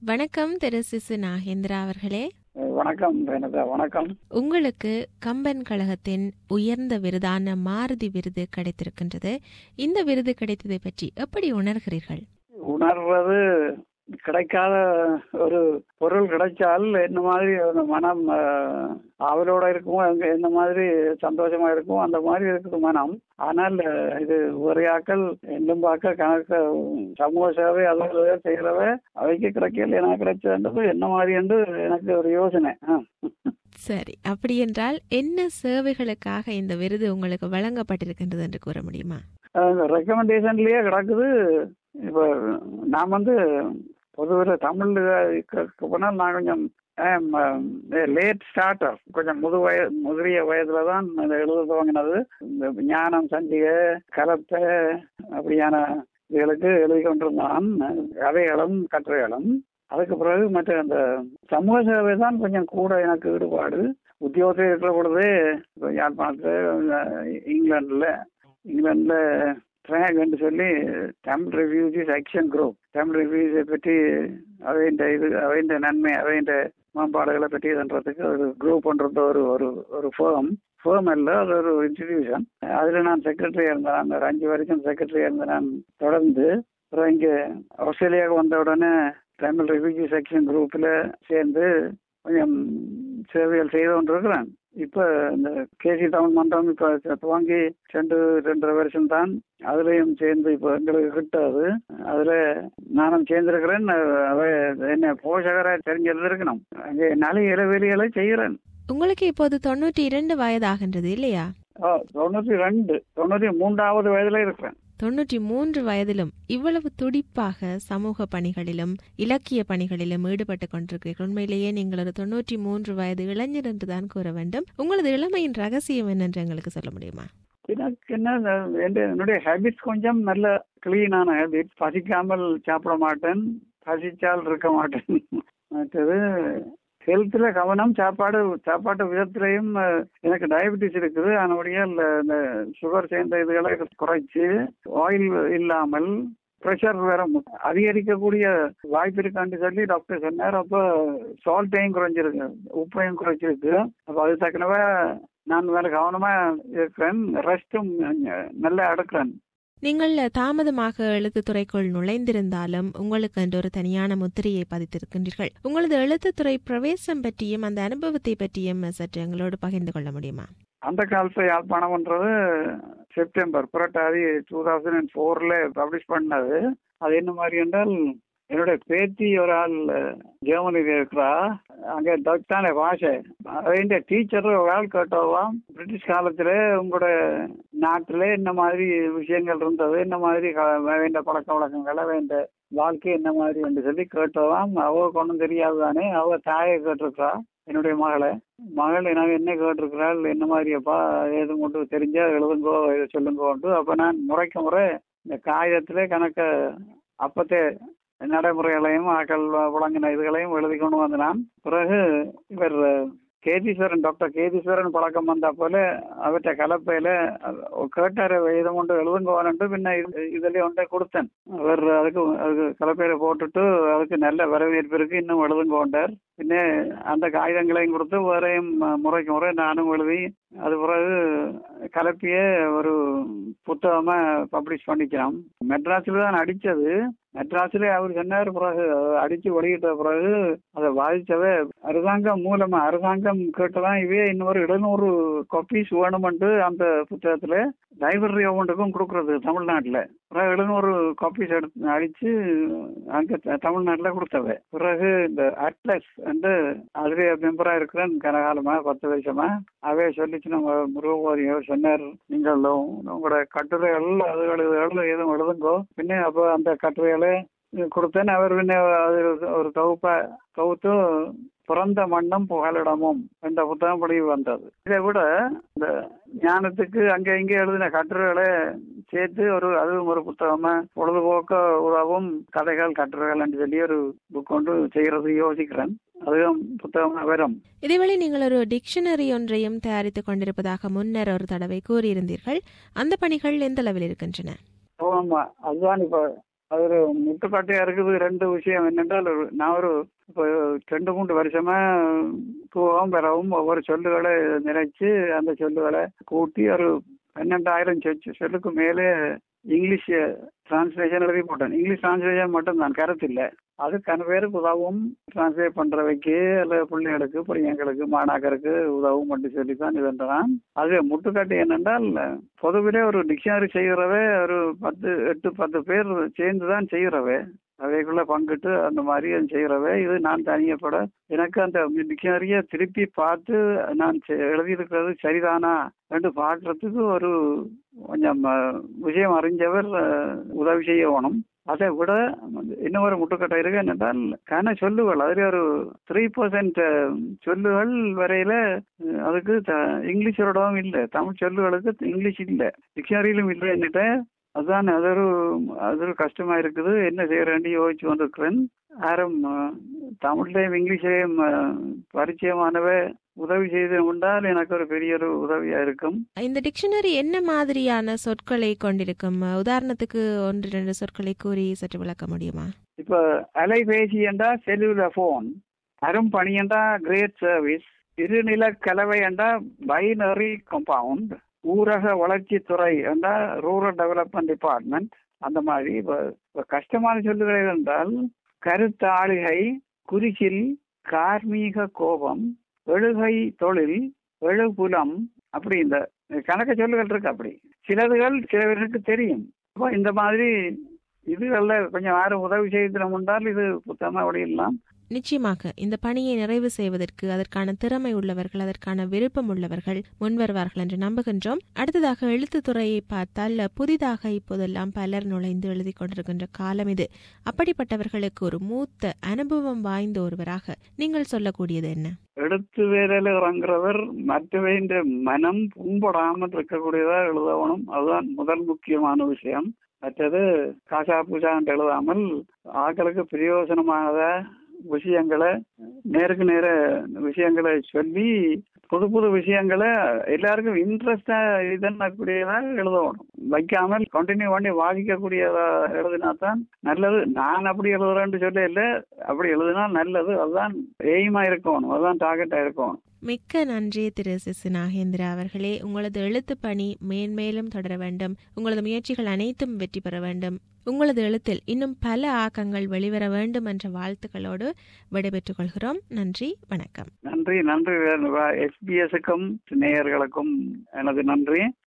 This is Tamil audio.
வணக்கம் திரு சிசு நாகேந்திரா அவர்களே வணக்கம் ரேணுகா வணக்கம் உங்களுக்கு கம்பன் கழகத்தின் உயர்ந்த விருதான மாருதி விருது கிடைத்திருக்கின்றது இந்த விருது கிடைத்ததை பற்றி எப்படி உணர்கிறீர்கள் உணர்வது கிடைக்காத ஒரு பொருள் கிடைச்சால் என்ன மாதிரி ஒரு மனம் அஹ், ஆவலோட இருக்கும் அங்க என்ன மாதிரி சந்தோஷமா இருக்கும் அந்த மாதிரி இருக்குது மனம் ஆனால் அஹ், இது ஒரையாக்கள் எண்ணும் பார்க்க கணக்கு சமூக சேவை அலுவலக செய்கிறவ அவைக்கு கிடைக்கல எனக்கு கிடைச்சதுன்றது என்ன மாதிரி என்று எனக்கு ஒரு யோசனை ஆ. சரி அப்படி என்றால் என்ன சேவைகளுக்காக இந்த விருது உங்களுக்கு வழங்கப்பட்டிருக்கின்றது என்று கூற முடியுமா ரெக்கமெண்டேஷன்லயே கிடக்குது இப்போ நான் வந்து பொதுவில் தமிழ் போனால் நான் கொஞ்சம் லேட் ஸ்டார்டர் கொஞ்சம் முது வய முதிரிய வயதுல தான் இதை எழுத துவங்கினது இந்த ஞானம் சந்திகை கலத்தை அப்படியான இதுகளுக்கு எழுதி கொண்டிருந்தான் கதைகளும் கட்டுரைகளும் அதுக்கு பிறகு மற்ற அந்த சமூக சேவை தான் கொஞ்சம் கூட எனக்கு ஈடுபாடு உத்தியோகத்தில் இருக்கிற பொழுதே இப்போ யாழ்ப்பாணத்தில் இங்கிலாண்டில் இங்கிலாண்டில் ட்ராக்னு சொல்லி Tamil reviews action group Tamil ரிவ்யூஸை பற்றி அவையின் இது அவையின் நன்மை அவையின் மேம்பாடுகளை பற்றி இதுன்றதுக்கு ஒரு குரூப் பண்ணுறது ஒரு ஒரு ஒரு ஃபேம் ஃபேம் அல்ல அது ஒரு இன்ஸ்டிடியூஷன் அதில் நான் செக்ரட்டரியாக இருந்தேன் ஒரு அஞ்சு வரைக்கும் செக்ரட்டரியாக இருந்தேன் நான் தொடர்ந்து அப்புறம் இங்கே ஆஸ்திரேலியாவுக்கு வந்த உடனே தமிழ் ரிவ்யூஜி செக்ஷன் குரூப்பில் சேர்ந்து கொஞ்சம் சேவைகள் செய்து கொண்டிருக்கிறேன் இப்போ இந்த கேசி டவுன் மன்றம் இப்போ துவங்கி ரெண்டு ரெண்டரை வருஷம் தான் அதுலேயும் சேர்ந்து இப்போ எங்களுக்கு கிட்டாது அதில் நானும் சேர்ந்திருக்கிறேன் அவ என்ன போஷகராக தெரிஞ்சிருந்திருக்கணும் அங்கே நலிக இளவெளிகளை செய்கிறேன் உங்களுக்கு இப்போது தொண்ணூற்றி இரண்டு வயதாகின்றது இல்லையா ஓ தொண்ணூற்றி ரெண்டு தொண்ணூற்றி மூன்றாவது வயதில் இருக்கிறேன் தொன்னூற்றி மூன்று வயதிலும் இவ்வளவு துடிப்பாக சமூக பணிகளிலும் இலக்கிய பணிகளிலும் ஈடுபட்டு கொண்டிருக்கிறீர்கள் உண்மையிலேயே நீங்கள் ஒரு தொன்னூற்றி மூன்று வயது இளைஞர் என்றுதான் கூற வேண்டும் உங்களது இளமையின் ரகசியம் என்னென்று எங்களுக்கு சொல்ல முடியுமா எனக்கு என்ன என் என்னுடைய ஹேபிட்ஸ் கொஞ்சம் நல்ல கிளீனான ஹேபிட் பசிக்காமல் சாப்பிட மாட்டேன் பசிச்சால் இருக்க மாட்டேன் மற்றது ஹெல்த்தில் கவனம் சாப்பாடு சாப்பாட்டு விதத்திலையும் அஹ், எனக்கு டயபெட்டிஸ் இருக்குது அதனுடைய இந்த சுகர் சேர்ந்த இதுகளை குறைச்சு ஆயில் இல்லாமல் ப்ரெஷர் வேற மு- அதிகரிக்கக்கூடிய வாய்ப்பு இருக்கான்னு சொல்லி டாக்டர் சொன்னார் அப்போ சால்ட்டையும் குறைஞ்சிருக்கு உப்பையும் குறைச்சிருக்கு அப்போ அது தக்கனவே நான் வேற கவனமா இருக்கிறேன் ரெஸ்ட்டும் நல்லா எடுக்கிறேன் நீங்கள் தாமதமாக எழுத்துத்துறைக்குள் நுழைந்திருந்தாலும் உங்களுக்கு என்று ஒரு தனியான முத்திரையை பதித்திருக்கின்றீர்கள் உங்களது எழுத்துத்துறை பிரவேசம் பற்றியும் அந்த அனுபவத்தை பற்றியும் சற்று எங்களோடு பகிர்ந்து கொள்ள முடியுமா அந்த காலத்து யாழ்ப்பாணம்ன்றது September Purattathi two thousand and ஃபோர்ல பப்ளிஷ் பண்ணது அது என்ன மாதிரி என்றால் என்னுடைய பேத்தி ஒரு ஆள் ஜெர்மனியில் இருக்கிறா அங்கே டச் தானே பாஷை அவன் டீச்சர் ஒரு ஆள் கேட்டோவாம் பிரிட்டிஷ் காலத்தில் உங்களோட நாட்டில் என்ன மாதிரி விஷயங்கள் இருந்தது என்ன மாதிரி க- வேண்ட பழக்க வழக்கங்களை வேண்ட வாழ்க்கை என்ன மாதிரி என்று சொல்லி கேட்டோவாம் அவ ஒன்றும் தெரியாது தானே அவ தாயை கேட்டிருக்கிறா என்னுடைய மகளை மகள் எனக்கு என்ன கேட்டிருக்கிறாள் என்ன மாதிரியப்பா ஏதும் கொண்டு தெரிஞ்சா எழுதுங்கோ இதை சொல்லுங்கோண்டு அப்போ நான் முறைக்கு முறை இந்த காகிதத்திலே கணக்க அப்பத்தே நடைமுறைகளையும் ஆக்கள் வழங்கின இதுகளையும் எழுதி கொண்டு வந்து நான் பிறகு இவர் கேதீஸ்வரன் டாக்டர் கேதீஸ்வரன் பழக்கம் வந்த போல அவற்றை கலப்பையில கேட்டார இதை கொண்டு எழுதுங்கோன்ட்டு பின்ன இது- இதுலயே ஒன்றை கொடுத்தேன் அவர் அதுக்கு அதுக்கு கலப்பையில போட்டுட்டு அதுக்கு நல்ல வரவேற்பு இருக்கு இன்னும் எழுதுங்கோண்டார் பின்ன அந்த காகிதங்களையும் கொடுத்து வேறையும் முறைக்கு முறை நானும் எழுதி அது பிறகு கலப்பிய ஒரு புத்தகமா பப்ளிஷ் பண்ணிக்கிறோம் மெட்ராஸில் தான் அடிச்சது மெட்ராஸில் அவர் சொன்னார் பிறகு அதை அடிச்சு வெளியிட்ட பிறகு அதை பாதிச்சவே அரசாங்கம் மூலமா அரசாங்கம் கேட்டதான் இவே இன்னொரு எழுநூறு காப்பீஸ் வேணுமென்று அந்த புத்தகத்துல லைப்ரரி ஒவ்வொன்றுக்கும் கொடுக்கறது தமிழ்நாட்டில் பிறகு எழுநூறு காப்பீஸ் எடுத்து அடிச்சு அங்க த- தமிழ்நாட்டுல கொடுத்தவ பிறகு இந்த அட்லஸ் வந்து அதுல மெம்பரா இருக்கிறேன் கனகாலமா பத்து வருஷமா அவே சொல்லிச்சு நம்ம முருகபோதி சொன்னார் நீங்கள் உங்களோட கட்டுரைகள் அதுகள் இதுகள் எதுவும் எழுதுங்கோ பின்ன அப்போ அந்த கட்டுரைகளை கொடுத்தேன் அவர் பின்ன அது ஒரு தொகுப்பை தொகுத்து பிறந்த மண்ணும் புகலிடமும் என்ற புத்தகம் படி வந்தது இதை விட இந்த ஞானத்துக்கு அங்கே இங்கே எழுதின கட்டுரைகளை சேர்த்து ஒரு அதுவும் ஒரு புத்தகமா பொழுதுபோக்க உதவும் கதைகள் கட்டுரைகள் என்று சொல்லி ஒரு புக் கொண்டு செய்யறது யோசிக்கிறேன் அதுவும் புத்தகமா வரும் இதேவேளை நீங்கள் ஒரு டிக்ஷனரி ஒன்றையும் தயாரித்துக் கொண்டிருப்பதாக முன்னர் ஒரு தடவை கூறியிருந்தீர்கள் அந்த பணிகள் எந்த அளவில் இருக்கின்றன ஆமா அதுதான் இப்ப அது ஒரு முட்டுக்காட்டையா இருக்குது ரெண்டு விஷயம் என்னென்றால் ஒரு- நான் ஒரு இப்போ ரெண்டு மூன்று வருஷமா போகவும் பெறவும் ஒவ்வொரு சொல்லுகளை நினைச்சு அந்த சொல்லுகளை கூட்டி ஒரு பன்னெண்டாயிரம் சொச்சு சொல்லுக்கு மேலே இங்கிலீஷ் டிரான்ஸ்லேஷன் எழுதி போட்டேன் இங்கிலீஷ் டிரான்ஸ்லேஷன் மட்டும் தான் கருத்து இல்லை அதுக்கான பேருக்கு உதவும் டிரான்ஸ்லேட் பண்றவைக்கு அல்ல பிள்ளைகளுக்கு பையன்களுக்கு மாணாக்கருக்கு உதவும் மட்டும் சொல்லி தான் இதுன்றான் அது முட்டுக்காட்டு என்னென்றால் பொதுவிலே ஒரு டிக்ஷனரி செய்கிறவே ஒரு பத்து எட்டு பத்து பேர் சேர்ந்து தான் செய்கிறவே அவைக்குள்ள பங்கிட்டு அந்த மாதிரி செய்கிறவே இது நான் தனியப்பட எனக்கு அந்த டிக்ஷனரியை திருப்பி பார்த்து நான் செ- எழுதியிருக்கிறது சரிதானா என்று பார்க்கறதுக்கு ஒரு கொஞ்சம் அஹ், விஷயம் அறிஞ்சவர் அஹ், உதவி செய்ய வேணும் அதை விட இன்னொரு முட்டுக்கட்டை இருக்கு என்னென்றால் கன சொல்லுகள் அதில் ஒரு த்ரீ பர்சன்ட் சொல்லுகள் வரையில அஹ், அதுக்கு த- இங்கிலீஷோடவும் இல்லை தமிழ் சொல்லுகளுக்கு இங்கிலீஷ் இல்லை டிக்ஷனரியிலும் இல்லை என்னட்ட அதுதான் அது ஒரு அது ஒரு கஷ்டமா இருக்குது என்ன செய்யறேன்னு யோசிச்சு வந்திருக்கிறேன் யாரும் அஹ், தமிழ்லையும் இங்கிலீஷ்லையும் அஹ், பரிச்சயமானவே உதவி செய்து கொண்டால் எனக்கு ஒரு பெரிய ஒரு உதவியா இருக்கும் இந்த டிக்ஷனரி என்ன மாதிரியான சொற்களை கொண்டிருக்கும் உதாரணத்துக்கு ஒன்று ரெண்டு சொற்களை கூறி சற்று விளக்க முடியுமா இப்ப அலைபேசி என்றா செல்லுலர் போன் அரும்பணி என்றா கிரேட் சர்வீஸ் இருநில கலவை என்றா பைனரி கம்பவுண்ட் ஊரக வளர்ச்சித்துறை என்றா ரூரல் டெவலப்மெண்ட் டிபார்ட்மெண்ட் அந்த மாதிரி இப்ப இப்ப கஷ்டமான சொல்லுகிறது என்றால் கருத்தாளுகை குறிச்சில் கார்மீக கோபம் எழுகை தொழில் எழுபுலம் அப்படி இந்த கணக்க சொல்லுகள் இருக்கு அப்படி சிலதுகள் சில பேருக்கு தெரியும் அப்போ இந்த மாதிரி இதுகள்ல கொஞ்சம் யாரும் உதவி செய்து முன்னால் இது புத்தகமா வெளியிடலாம் நிச்சயமாக இந்த பணியை நிறைவு செய்வதற்கு அதற்கான திறமை உள்ளவர்கள் அதற்கான விருப்பம் உள்ளவர்கள் முன்வருவார்கள் என்று நம்புகின்றோம் அடுத்ததாக எழுத்துத்துறையை பார்த்தால் புதிதாக இப்போதெல்லாம் பலர் நுழைந்து எழுதி கொண்டிருக்கின்ற காலம் இது அப்படிப்பட்டவர்களுக்கு ஒரு மூத்த அனுபவம் வாய்ந்த ஒருவராக நீங்கள் சொல்லக்கூடியது என்ன எடுத்து வேலையில இறங்குறவர் மற்றவையின் மனம் புண்படாமல் இருக்கக்கூடியதா எழுதணும் அதுதான் முதல் முக்கியமான விஷயம் மற்றது காசா பூஜான்னு எழுதாமல் ஆட்களுக்கு பிரயோஜனமானத விஷயங்களை நேருக்கு நேர விஷயங்களை சொல்லி புது புது விஷயங்களை எல்லாருக்கும் இன்ட்ரெஸ்டா இதன்னக்கூடியதா எழுதணும் வைக்காமல் கண்டினியூ பண்ணி வாதிக்கக்கூடியதா எழுதினா தான் நல்லது நான் அப்படி எழுதுறேன்னு சொல்ல இல்லை அப்படி எழுதினா நல்லது அதுதான் எய்மா இருக்கணும் அதுதான் டார்கெட்டா இருக்கணும் மிக்க நன்றி திரு சிசு நாகேந்திரா அவர்களே உங்களது எழுத்து பணி மேன்மேலும் தொடர வேண்டும் உங்களது முயற்சிகள் அனைத்தும் வெற்றி பெற வேண்டும் உங்களது எழுத்தில் இன்னும் பல ஆக்கங்கள் வெளிவர வேண்டும் என்ற வாழ்த்துக்களோடு விடைபெற்றுக் கொள்கிறோம் நன்றி வணக்கம் நன்றி நன்றி எஸ்பிஎஸ்க்கும் நேயர்களுக்கும் எனது நன்றி